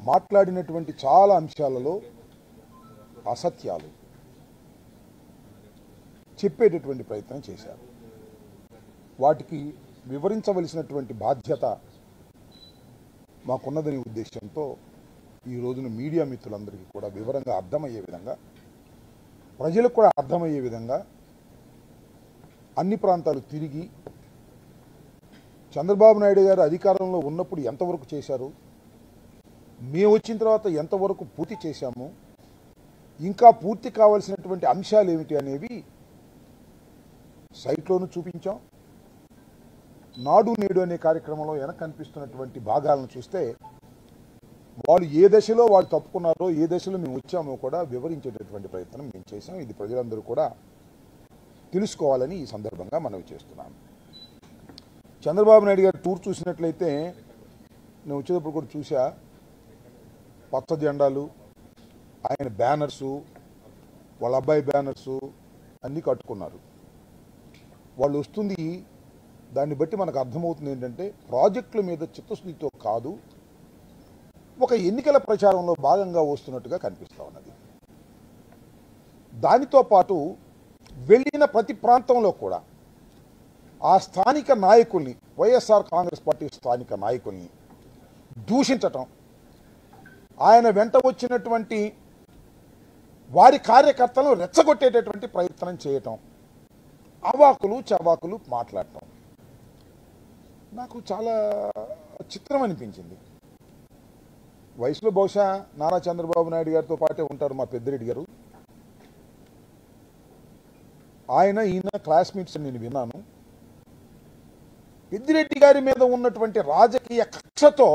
మాట్లాడినటువంటి చాలా అంశాలలో అసత్యాలు చెప్పేటటువంటి ప్రయత్నం చేశారు వాటికి వివరించవలసినటువంటి బాధ్యత మాకున్నదని ఉద్దేశంతో ఈ రోజున మీడియా మిత్రులందరికీ కూడా వివరంగా అర్థమయ్యే విధంగా ప్రజలకు కూడా అర్థమయ్యే విధంగా అన్ని ప్రాంతాలు తిరిగి చంద్రబాబు నాయుడు గారు అధికారంలో ఉన్నప్పుడు ఎంతవరకు చేశారు మేము వచ్చిన తర్వాత ఎంతవరకు పూర్తి చేశాము ఇంకా పూర్తి కావాల్సినటువంటి అంశాలు ఏమిటి అనేవి సైట్లోనూ చూపించాం నాడు నేడు అనే కార్యక్రమంలో వెనక కనిపిస్తున్నటువంటి భాగాలను చూస్తే వాళ్ళు ఏ దశలో వాళ్ళు తప్పుకున్నారో ఏ దశలో మేము వచ్చామో కూడా వివరించేటటువంటి ప్రయత్నం మేము చేశాం ఇది ప్రజలందరూ కూడా తెలుసుకోవాలని ఈ సందర్భంగా మనవి చేస్తున్నాను చంద్రబాబు నాయుడు గారి టూర్ చూసినట్లయితే నేను వచ్చేటప్పుడు కూడా చూసా పచ్చ జెండాలు ఆయన బ్యానర్సు వాళ్ళ అబ్బాయి బ్యానర్సు అన్నీ కట్టుకున్నారు వాళ్ళు వస్తుంది దాన్ని బట్టి మనకు అర్థమవుతుంది ఏంటంటే ప్రాజెక్టుల మీద చిత్తశుద్ధితో కాదు ఒక ఎన్నికల ప్రచారంలో భాగంగా వస్తున్నట్టుగా కనిపిస్తా ఉన్నది దానితో పాటు వెళ్ళిన ప్రతి ప్రాంతంలో కూడా ఆ స్థానిక నాయకుల్ని వైఎస్ఆర్ కాంగ్రెస్ పార్టీ స్థానిక నాయకుల్ని దూషించటం ఆయన వెంట వచ్చినటువంటి వారి కార్యకర్తలను రెచ్చగొట్టేటటువంటి ప్రయత్నం చేయటం అవాకులు చవాకులు మాట్లాడటం నాకు చాలా చిత్రం అనిపించింది వయసులో బహుశా నారా చంద్రబాబు నాయుడు గారితో పాటే ఉంటారు మా పెద్దిరెడ్డి గారు ఆయన ఈయన క్లాస్మేట్స్ నేను విన్నాను పెద్దిరెడ్డి గారి మీద ఉన్నటువంటి రాజకీయ కక్షతో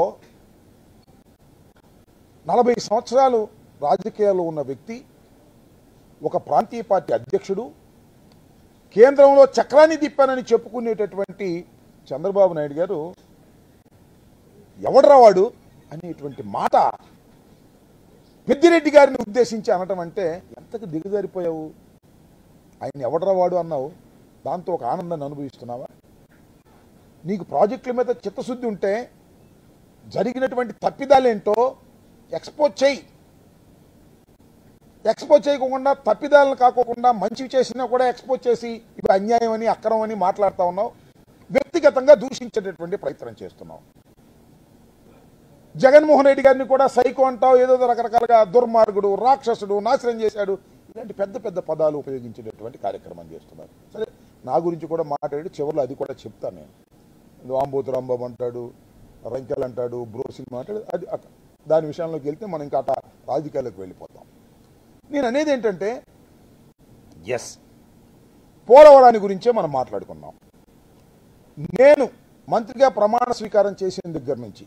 నలభై సంవత్సరాలు రాజకీయాల్లో ఉన్న వ్యక్తి ఒక ప్రాంతీయ పార్టీ అధ్యక్షుడు కేంద్రంలో చక్రాన్ని తిప్పానని చెప్పుకునేటటువంటి చంద్రబాబు నాయుడు గారు ఎవడరా వాడు అనేటువంటి మాట పెద్దిరెడ్డి గారిని ఉద్దేశించి అనటం అంటే ఎంతకు దిగజారిపోయావు ఆయన ఎవడరా వాడు అన్నావు దాంతో ఒక ఆనందాన్ని అనుభవిస్తున్నావా నీకు ప్రాజెక్టుల మీద చిత్తశుద్ధి ఉంటే జరిగినటువంటి తప్పిదాలేంటో ఎక్స్పోజ్ చేయి ఎక్స్పోజ్ చేయకుండా తప్పిదాలను కాకోకుండా మంచివి చేసినా కూడా ఎక్స్పోజ్ చేసి ఇవి అన్యాయం అని అక్రమం అని మాట్లాడుతూ ఉన్నావు వ్యక్తిగతంగా దూషించేటటువంటి ప్రయత్నం చేస్తున్నావు జగన్మోహన్ రెడ్డి గారిని కూడా సైకో అంటావు ఏదో రకరకాలుగా దుర్మార్గుడు రాక్షసుడు నాశనం చేశాడు ఇలాంటి పెద్ద పెద్ద పదాలు ఉపయోగించేటటువంటి కార్యక్రమం చేస్తున్నారు సరే నా గురించి కూడా మాట్లాడి చివరిలో అది కూడా చెప్తాను నేను ఆంబోతు రాంబాబు అంటాడు రంకెల్ అంటాడు బ్రో సినిమా అంటాడు అది అట- దాని విషయంలోకి వెళ్తే మనం ఇంకా అట రాజకీయాలకు వెళ్ళిపోతాం నేను అనేది ఏంటంటే ఎస్ పోలవరాన్ని గురించే మనం మాట్లాడుకున్నాం నేను మంత్రిగా ప్రమాణ స్వీకారం చేసిన దగ్గర నుంచి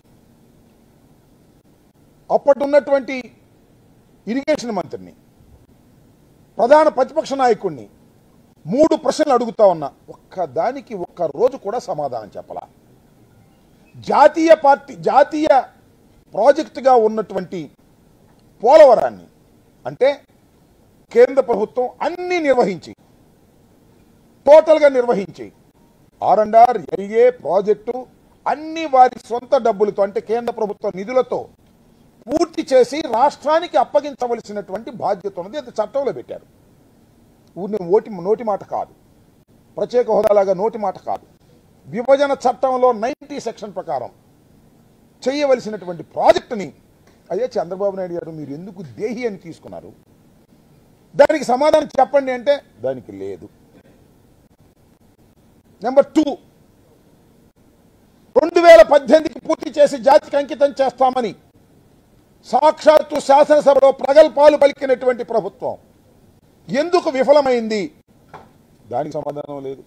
అప్పటి ఉన్నటువంటి ఇరిగేషన్ మంత్రిని ప్రధాన ప్రతిపక్ష నాయకుడిని మూడు ప్రశ్నలు అడుగుతా ఉన్నా ఒక్క దానికి ఒక్క రోజు కూడా సమాధానం చెప్పలా జాతీయ పార్టీ జాతీయ ప్రాజెక్టుగా ఉన్నటువంటి పోలవరాన్ని అంటే కేంద్ర ప్రభుత్వం అన్ని నిర్వహించి టోటల్గా నిర్వహించి R and R LA project అన్ని వారి సొంత డబ్బులతో అంటే కేంద్ర ప్రభుత్వ నిధులతో పూర్తి చేసి రాష్ట్రానికి అప్పగించవలసినటువంటి బాధ్యత ఉన్నది అది చట్టంలో పెట్టారు ఊరిని ఓటి నోటి మాట కాదు ప్రత్యేక హోదాలాగా నోటి మాట కాదు విభజన చట్టంలో నైన్టీ సెక్షన్ ప్రకారం చేయవలసినటువంటి ప్రాజెక్టుని అదే చంద్రబాబు నాయుడు గారు మీరు ఎందుకు దేహి అని తీసుకున్నారు దానికి సమాధానం చెప్పండి అంటే దానికి లేదు నెంబర్ టూ రెండు వేల పద్దెనిమిదికి పూర్తి చేసి జాతికి అంకితం చేస్తామని సాక్షాత్తు శాసనసభలో ప్రగల్భాలు పలికినటువంటి ప్రభుత్వం ఎందుకు విఫలమైంది దానికి సమాధానం లేదు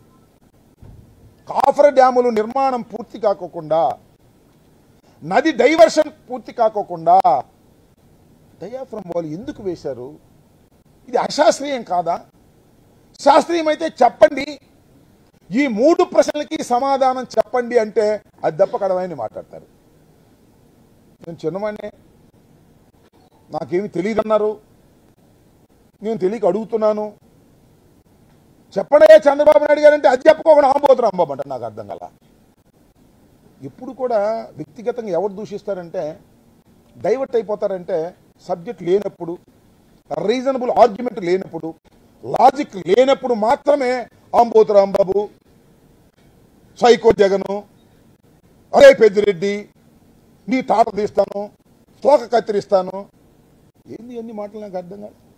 కాఫర్ డ్యాములు నిర్మాణం పూర్తి కాకోకుండా నది డైవర్షన్ పూర్తి కాకోకుండా డయాఫ్రమ్ వాళ్ళు ఎందుకు వేశారు ఇది అశాస్త్రీయం కాదా శాస్త్రీయమైతే చెప్పండి ఈ మూడు ప్రశ్నలకి సమాధానం చెప్పండి అంటే అది దప్ప కడవని మాట్లాడతారు నేను చిన్నవాడినే నాకేమి తెలియదన్నారు నేను తెలియక అడుగుతున్నాను చెప్పడే చంద్రబాబు నాయుడు గారు అంటే అది చెప్పుకోకుండా ఆంబోతురు అంబాబు అంటే నాకు అర్థం కల ఇప్పుడు కూడా వ్యక్తిగతంగా ఎవరు దూషిస్తారంటే డైవర్ట్ అయిపోతారంటే సబ్జెక్ట్ లేనప్పుడు రీజనబుల్ ఆర్గ్యుమెంట్ లేనప్పుడు లాజిక్ లేనప్పుడు మాత్రమే ఆంబోతు రాంబాబు సైకో జగను అరే పెద్దిరెడ్డి నీ తాట తీస్తాను తోక కత్తిరిస్తాను ఏంది అన్ని మాటలు నాకు అర్థం కాదు